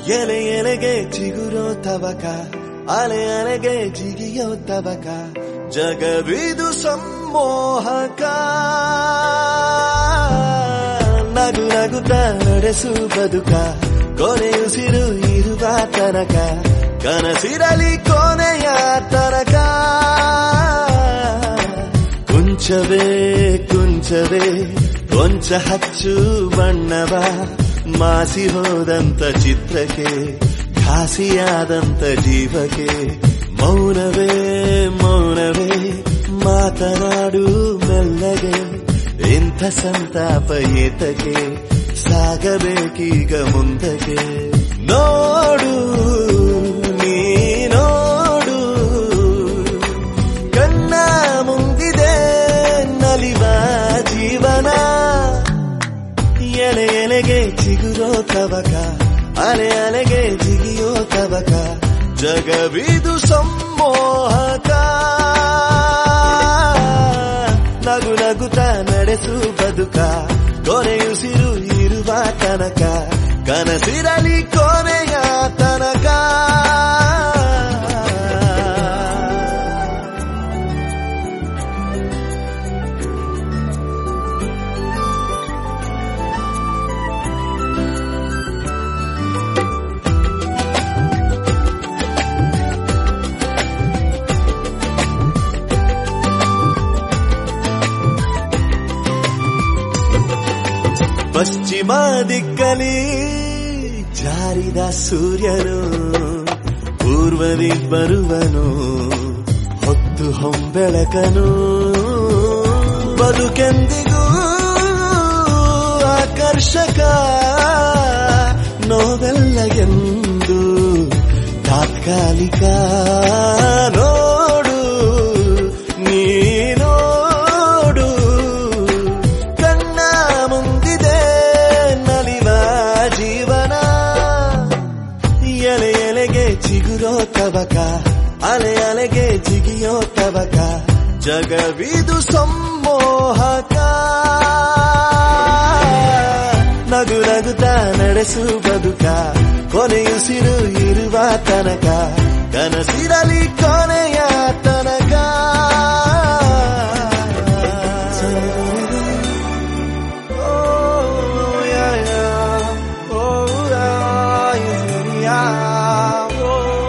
ಎಲೆ ಎಲೆಗೆ ಚಿಗುರೋ ತವಕ ಅಲೆ ಅಲೆಗೆ ಜಿಗಿಯೋ ತವಕ ಜಗವಿದು ಸಮ್ಮೋಹಕ ನಗು ನಗುತ್ತ ನಡೆಸು ಬದುಕ ಕೊನೆಯುಸಿರು ಇರುವ ತನಕ ಕನಸಿರಲಿ ಕೊನೆಯ ತನಕ ಕುಂಚವೇ ಕುಂಚವೇ ಕೊಂಚ ಹಚ್ಚು ಬಣ್ಣವ ಮಾಸಿ ಹೋದಂತ ಚಿತ್ರಕ್ಕೆ ಘಾಸಿಯಾದಂತ ಜೀವಕ್ಕೆ ಮೌನವೇ ಮೌನವೇ ಮಾತನಾಡು ಮೆಲ್ಲಗೆ ಇಂಥ ಸಂತಾಪ ಏತಕ್ಕೆ ಸಾಗಬೇಕೀಗ ಮುಂದಕ್ಕೆ ನೋಡು ನೀ ನೋಡು ಕಣ್ಣ ಮುಂದಿದೆ ನಲಿವ ಜೀವನ ಎಲೆ ಎಲೆಗೆ ಚಿಗುರೋ ತವಕ ಅಲೆ ಅಲೆಗೆ ಜಿಗಿಯೋ ತವಕ ಜಗವಿದು ಸಮ್ಮೋಹಕ ನಗು ನಗುತ್ತ ನಡೆಸು ಬದುಕ ಕೊನೆಯುಸಿರು ಇರುವ ತನಕ ಕನಸಿರಲಿ ಕೊನೆಯ ತನಕ ಪಶ್ಚಿಮ ದಿಕ್ಕಲಿ ಜಾರಿದ ಸೂರ್ಯನು ಪೂರ್ವದಿ ಬರುವನು ಹೊತ್ತು ಹೊಂಬೆಳಕನು ಬದುಕೆಂದಿಗೂ ಆಕರ್ಷಕ ನೋವೆಲ್ಲ ಎಂದು ತಾತ್ಕಾಲಿಕ ನೋಡು ನೀ ನೋಡು ಕಣ್ಣ ಮುಂದಿದೆ ನಲಿವ ಜೀವನ ಎಲೆ ಎಲೆಗೆ ಚಿಗುರೋ ತವಕ ಅಲೆ ಅಲೆಗೆ ಜಿಗಿಯೋ ತವಕ ಜಗವಿದು ಸಮ್ಮೋಹಕ ನಗು ನಗುತ್ತ ನಡೆಸು ಬದುಕ ಕೊನೆಯುಸಿರು ಇರುವ ತನಕ ಕನಸಿರಲಿ ಕೊನೆಯ ತನಕ Oh, yeah, yeah. Oh, yeah, yeah, yeah.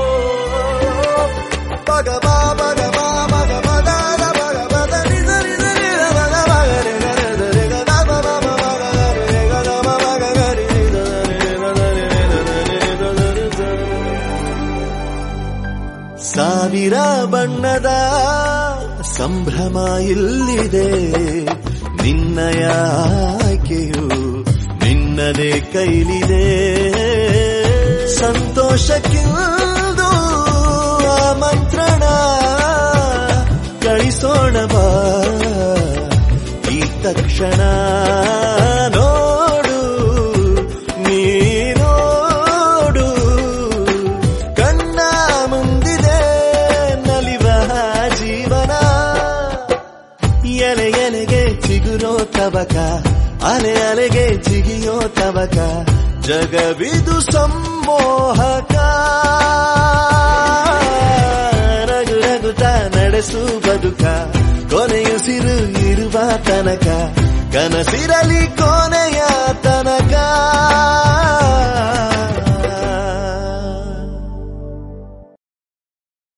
Oh, Bagaba, bagaba, bagaba, da, da, bagaba, da, di, da, di, da, di, da, baga, baga, di, da, di, da, di, da, da, ba, ba, ba, baga, ga, di, di, ga, da, ba, baga, ga, di, di, da, da, di, da, da, di, di, da, da, di, da, da, di, da. ಸಾವಿರ ಬಣ್ಣದ ಸಂಭ್ರಮ ಇಲ್ಲಿದೆ ನಿನ್ನಯ ಆಯ್ಕೆಯು ನಿನ್ನದೇ ಕೈಲಿದೆ ಸಂತೋಷಕ್ಕಿಂದು ಆಮಂತ್ರಣ ಕಳಿಸೋಣ ಬಾ ಈ ತಕ್ಷಣ ನೋಡು ನೀ ನೋಡು ಕಣ್ಣ ಮುಂದಿದೆ ನಲಿವ ಜೀವನ ಎಲೆ ಎಲೆಗೆ ಚಿಗುರೋ ತವಕ ಅಲೆ ಅಲೆಗೆ ಜಿಗಿಯೋ ತವಕ ಜಗವಿದು ಸಮ್ಮೋಹಕ ರಘು ರಘುತ ನಡೆಸು ಬದುಕ ಕೊನೆಯುಸಿರು ಇರುವ ತನಕ ಕನಸಿರಲಿ ಕೊನೆಯ